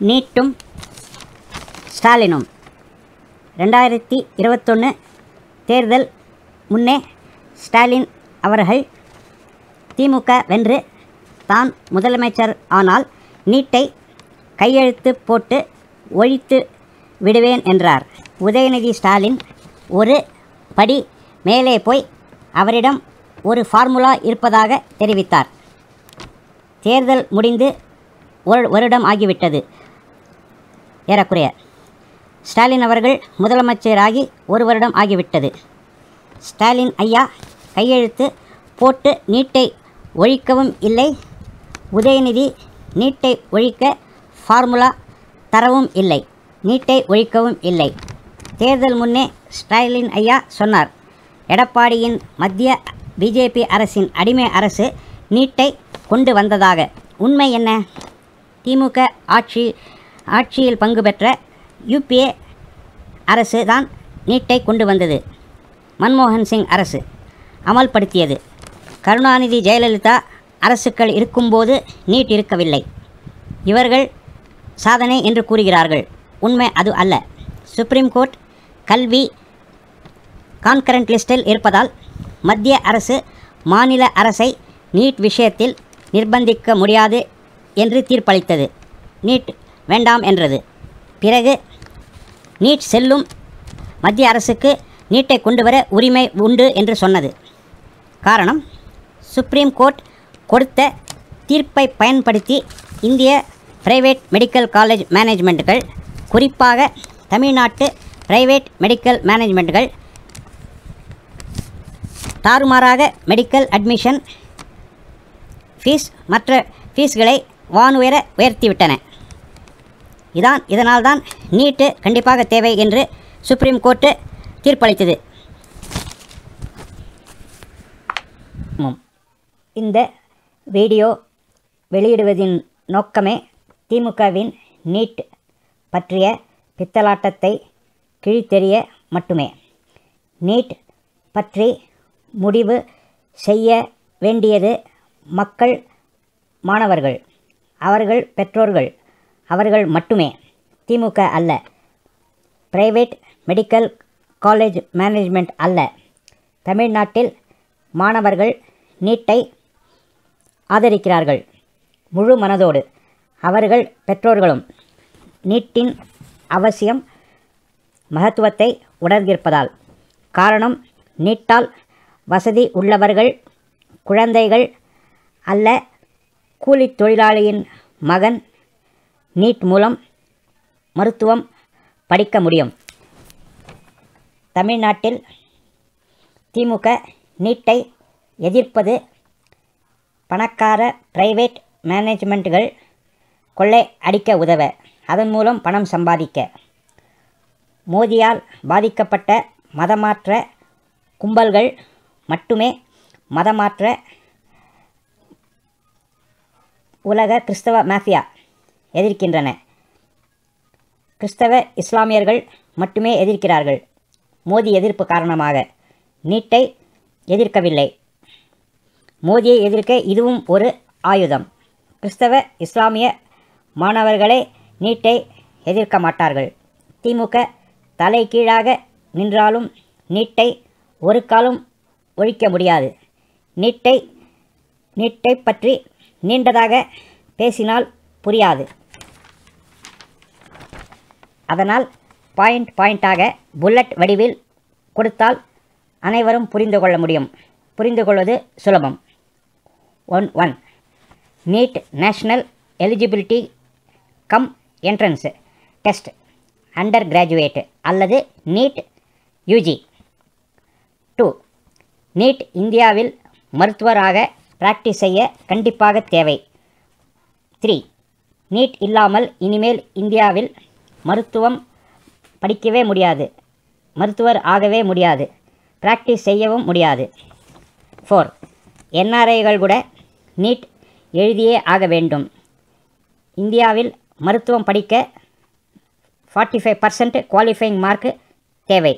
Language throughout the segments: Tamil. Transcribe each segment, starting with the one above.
நீட்டும் ஸ்டாலினும் ரெண்டாயிரத்தி இருபத்தொன்று தேர்தல் முன்னே ஸ்டாலின் அவர்கள் திமுக வென்று தான் முதலமைச்சர் ஆனால் நீட்டை கையெழுத்து போட்டு ஒழித்து விடுவேன் என்றார் உதயநிதி ஸ்டாலின் ஒரு படி மேலே போய் அவரிடம் ஒரு ஃபார்முலா இருப்பதாக தெரிவித்தார் தேர்தல் முடிந்து ஒரு வருடம் ஆகிவிட்டது ஏறக்குறைய ஸ்டாலின் அவர்கள் முதலமைச்சராகி ஒரு வருடம் ஆகிவிட்டது ஸ்டாலின் ஐயா கையெழுத்து போட்டு நீட்டை ஒழிக்கவும் இல்லை உதயநிதி நீட்டை ஒழிக்க ஃபார்முலா தரவும் இல்லை நீட்டை ஒழிக்கவும் இல்லை தேர்தல் முன்னே ஸ்டாலின் ஐயா சொன்னார் எடப்பாடியின் மத்திய பிஜேபி அரசின் அடிமை அரசு நீட்டை கொண்டு வந்ததாக உண்மை என்ன திமுக ஆட்சி ஆட்சியில் பங்கு பெற்ற யூபிஏ அரசு தான் நீட்டை கொண்டு வந்தது மன்மோகன் சிங் அரசு அமல்படுத்தியது கருணாநிதி ஜெயலலிதா அரசுகள் இருக்கும்போது நீட் இருக்கவில்லை இவர்கள் சாதனை என்று கூறுகிறார்கள் உண்மை அது அல்ல சுப்ரீம் கோர்ட் கல்வி கான்கரண்ட் லிஸ்டில் இருப்பதால் மத்திய அரசு மாநில அரசை நீட் விஷயத்தில் நிர்பந்திக்க முடியாது என்று தீர்ப்பளித்தது நீட் வேண்டாம் என்றது பிறகு நீட் செல்லும் மத்திய அரசுக்கு நீட்டை கொண்டு வர உரிமை உண்டு என்று சொன்னது காரணம் சுப்ரீம் கோர்ட் கொடுத்த தீர்ப்பை பயன்படுத்தி இந்திய பிரைவேட் மெடிக்கல் காலேஜ் மேனேஜ்மெண்ட்டுகள் குறிப்பாக தமிழ்நாட்டு பிரைவேட் மெடிக்கல் மேனேஜ்மெண்ட்டுகள் தாறுமாறாக மெடிக்கல் அட்மிஷன் ஃபீஸ் மற்ற ஃபீஸ்களை வானுயர உயர்த்திவிட்டன இதான் இதனால்தான் நீட்டு கண்டிப்பாக தேவை என்று சுப்ரீம் கோர்ட்டு தீர்ப்பளித்தது ஆமாம். இந்த வீடியோ வெளியிடுவதின் நோக்கமே திமுகவின் நீட் பற்றிய பித்தலாட்டத்தை கிழித்தெறிய மட்டுமே நீட் பற்றி முடிவு செய்ய வேண்டியது மக்கள் மாணவர்கள் அவர்கள் பெற்றோர்கள் அவர்கள் மட்டுமே திமுக அல்ல பிரைவேட் மெடிக்கல் காலேஜ் மேனேஜ்மெண்ட் அல்ல தமிழ்நாட்டில் மாணவர்கள் நீட்டை ஆதரிக்கிறார்கள் முழு மனதோடு அவர்கள் பெற்றோர்களும் நீட்டின் அவசியம் மகத்துவத்தை உணர்ந்திருப்பதால் காரணம் நீட்டால் வசதி உள்ளவர்கள் குழந்தைகள் அல்ல கூலித் தொழிலாளியின் மகன் நீட் மூலம் மருத்துவம் படிக்க முடியும் தமிழ்நாட்டில் திமுக நீட்டை எதிர்ப்பது பணக்கார பிரைவேட் மேனேஜ்மெண்ட்டுகள் கொள்ளை அடிக்க உதவ அதன் மூலம் பணம் சம்பாதிக்க மோதியால் பாதிக்கப்பட்ட மதமாற்ற கும்பல்கள் மட்டுமே மதமாற்ற உலக கிறிஸ்தவ மாஃபியா எதிர்க்கின்றன கிறிஸ்தவ இஸ்லாமியர்கள் மட்டுமே எதிர்க்கிறார்கள் மோதி எதிர்ப்பு காரணமாக நீட்டை எதிர்க்கவில்லை மோதியை எதிர்க்க இதுவும் ஒரு ஆயுதம் கிறிஸ்தவ இஸ்லாமிய மாணவர்களே நீட்டை எதிர்க்க மாட்டார்கள் திமுக தலை கீழாக நின்றாலும் நீட்டை ஒரு காலம் ஒழிக்க முடியாது நீட்டை நீட்டை பற்றி நீண்டதாக பேசினால் புரியாது அதனால் பாயிண்ட் பாயிண்டாக புல்லட் வடிவில் கொடுத்தால் அனைவரும் புரிந்து கொள்ள முடியும் புரிந்து கொள்வது சுலபம் one one NEET national eligibility cum entrance test under graduate அல்லது நீட் யூஜி டூ நீட் இந்தியாவில் மருத்துவராக பிராக்டிஸ் செய்ய கண்டிப்பாக தேவை த்ரீ நீட் இல்லாமல் இனிமேல் இந்தியாவில் மருத்துவம் படிக்கவே முடியாது மருத்துவர் ஆகவே முடியாது பிராக்டிஸ் செய்யவும் முடியாது ஃபோர் என்ஆர்ஐகள் கூட நீட் எழுதியே ஆக வேண்டும் இந்தியாவில் மருத்துவம் படிக்க forty five percent qualifying mark தேவை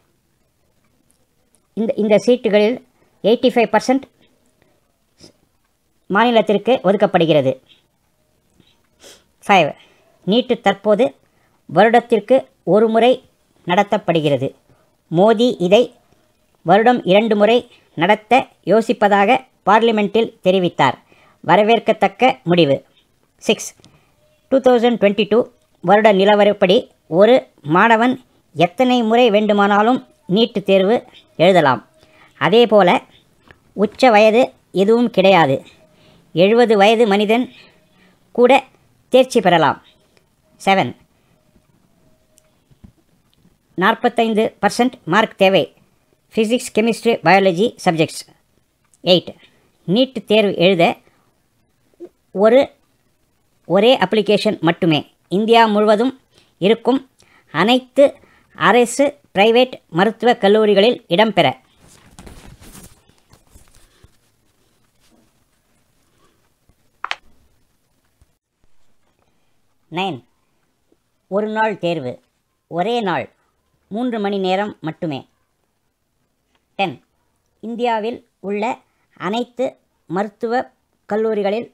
இந்த இந்த சீட்டுகளில் எயிட்டி ஃபைவ் பர்சன்ட் மாநிலத்திற்கு ஒதுக்கப்படுகிறது ஃபைவ் நீட்டு தற்போது வருடத்திற்கு ஒரு முறை நடத்தப்படுகிறது மோடி இதை வருடம் இரண்டு முறை நடத்த யோசிப்பதாக பார்லிமெண்ட்டில் தெரிவித்தார் வரவேற்கத்தக்க முடிவு six two thousand twenty two வருட நிலவரப்படி ஒரு மாணவன் எத்தனை முறை வேண்டுமானாலும் நீட்டு தேர்வு எழுதலாம் அதேபோல உச்ச வயது எதுவும் கிடையாது எழுபது வயது மனிதன் கூட தேர்ச்சி பெறலாம் செவன் நாற்பத்தைந்து பர்சன்ட் மார்க் தேவை physics chemistry biology subjects eight NEET தேர்வு எழுத ஒரு ஒரே அப்ளிகேஷன் மட்டுமே இந்தியா முழுவதும் இருக்கும் அனைத்து அரசு பிரைவேட் மருத்துவக் கல்லூரிகளில் இடம்பெற நைன் ஒரு நாள் தேர்வு ஒரே நாள் மூன்று மணி நேரம் மட்டுமே டென் இந்தியாவில் உள்ள அனைத்து மருத்துவ கல்லூரிகளில்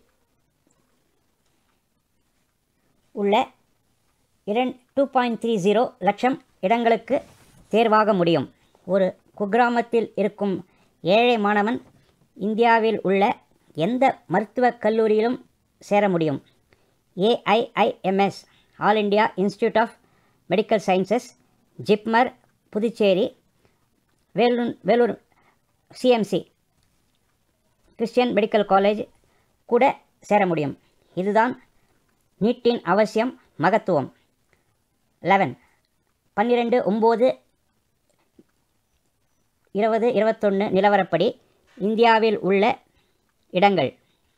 உள்ள இரண் டூ பாயிண்ட் த்ரீ ஜீரோ லட்சம் இடங்களுக்கு தேர்வாக முடியும் ஒரு குக்கிராமத்தில் இருக்கும் ஏழை மாணவன் இந்தியாவில் உள்ள எந்த மருத்துவக் கல்லூரியிலும் சேர முடியும் AIIMS all India institute of medical sciences JIPMER Puducherry Vellore Vellore CMC Christian medical college கூட சேர முடியும் இதுதான் நீட்டின் அவசியம் மகத்துவம் லெவன் பன்னிரெண்டு ஒம்பது இருபது இருபத்தொன்று நிலவரப்படி இந்தியாவில் உள்ள இடங்கள்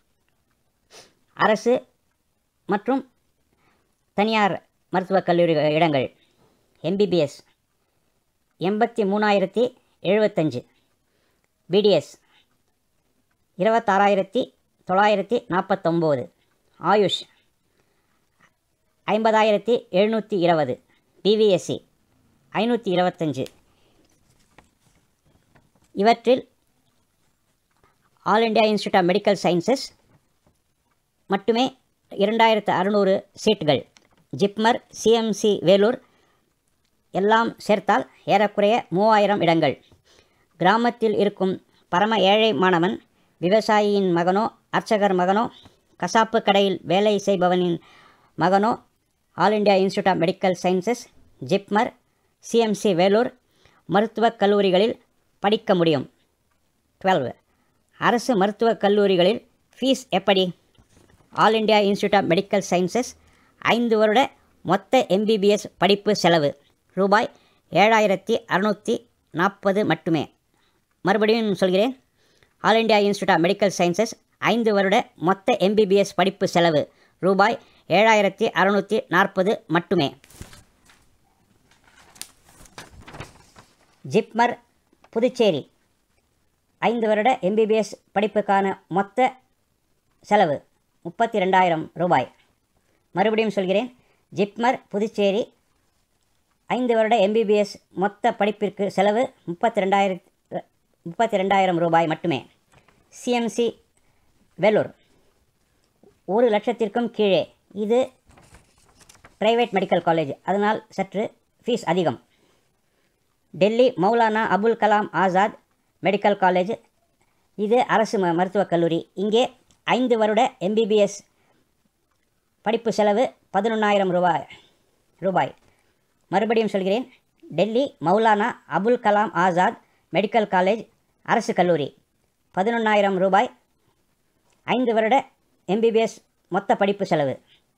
அரசு மற்றும் தனியார் மருத்துவக் கல்லூரி இடங்கள் எம்பிபிஎஸ் எண்பத்தி மூணாயிரத்தி எழுபத்தஞ்சு பிடிஎஸ் இருபத்தாறாயிரத்தி தொள்ளாயிரத்தி நாற்பத்தொம்போது ஆயுஷ் ஐம்பதாயிரத்தி எழுநூற்றி இருபது பிவிஎஸ்சி ஐநூற்றி இருபத்தஞ்சு இவற்றில் all India institute of medical sciences மட்டுமே இரண்டாயிரத்து அறுநூறு சீட்டுகள் ஜிப்மர் சிஎம்சி வேலூர் எல்லாம் சேர்த்தால் ஏறக்குறைய மூவாயிரம் இடங்கள் கிராமத்தில் இருக்கும் பரம ஏழை மாணவன் விவசாயியின் மகனோ அர்ச்சகர் மகனோ கசாப்பு கடையில் வேலை செய்பவனின் மகனோ all India institute of medical sciences JIPMER CMC Vellore மருத்துவக் கல்லூரிகளில் படிக்க முடியும் டுவெல்வு அரசு மருத்துவக் கல்லூரிகளில் ஃபீஸ் எப்படி all India institute of medical sciences ஐந்து வருட மொத்த எம்பிபிஎஸ் படிப்பு செலவு ரூபாய் ஏழாயிரத்தி அறநூற்றி நாற்பது மட்டுமே மறுபடியும் சொல்கிறேன் all India institute of medical sciences ஐந்து வருட மொத்த எம்பிபிஎஸ் படிப்பு செலவு ரூபாய் ஏழாயிரத்தி அறநூற்றி நாற்பது மட்டுமே ஜிப்மர் புதுச்சேரி ஐந்து வருட எம்பிபிஎஸ் படிப்புக்கான மொத்த செலவு முப்பத்தி ரெண்டாயிரம் ரூபாய் மறுபடியும் சொல்கிறேன் ஜிப்மர் புதுச்சேரி ஐந்து வருட எம்பிபிஎஸ் மொத்த படிப்பிற்கு செலவு முப்பத்தி ரெண்டாயிரத்தி முப்பத்தி ரெண்டாயிரம் ரூபாய் மட்டுமே சிஎம்சி வேலூர் ஒரு லட்சத்திற்கும் கீழே இது பிரைவேட் மெடிக்கல் காலேஜ் அதனால் சற்று ஃபீஸ் அதிகம் டெல்லி மௌலானா அபுல் கலாம் ஆசாத் மெடிக்கல் காலேஜ் இது அரசு ம மருத்துவக் கல்லூரி இங்கே ஐந்து வருட எம்பிபிஎஸ் படிப்பு செலவு பதினொன்றாயிரம் ரூபாய் ரூபாய் மறுபடியும் சொல்கிறேன் டெல்லி மௌலானா அபுல் கலாம் ஆசாத் மெடிக்கல் காலேஜ் அரசு கல்லூரி பதினொன்றாயிரம் ரூபாய் ஐந்து வருட எம்பிபிஎஸ் மொத்த படிப்பு செலவு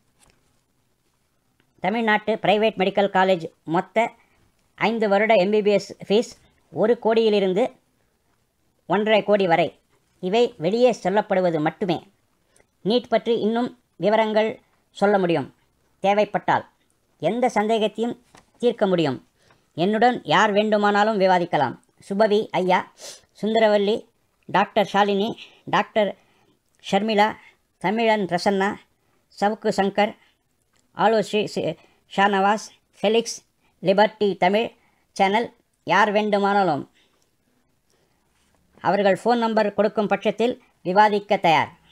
தமிழ்நாட்டு பிரைவேட் மெடிக்கல் காலேஜ் மொத்த ஐந்து வருட எம்பிபிஎஸ் ஃபீஸ் ஒரு கோடியிலிருந்து ஒன்றரை கோடி வரை இவை வெளியே சொல்லப்படுவது மட்டுமே நீட் பற்றி இன்னும் விவரங்கள் சொல்ல முடியும் தேவைப்பட்டால் எந்த சந்தேகத்தையும் தீர்க்க முடியும் என்னுடன் யார் வேண்டுமானாலும் விவாதிக்கலாம் சுபவி ஐயா சுந்தரவல்லி டாக்டர் ஷாலினி டாக்டர் ஷர்மிளா தமிழன் பிரசன்னா சவுக்கு சங்கர் ஆலோஸ்ரீ சி- Shanawaz Felix liberty Tamil channel யார் வேண்டுமானாலும் அவர்கள் ஃபோன் நம்பர் கொடுக்கும் பட்சத்தில் விவாதிக்க தயார்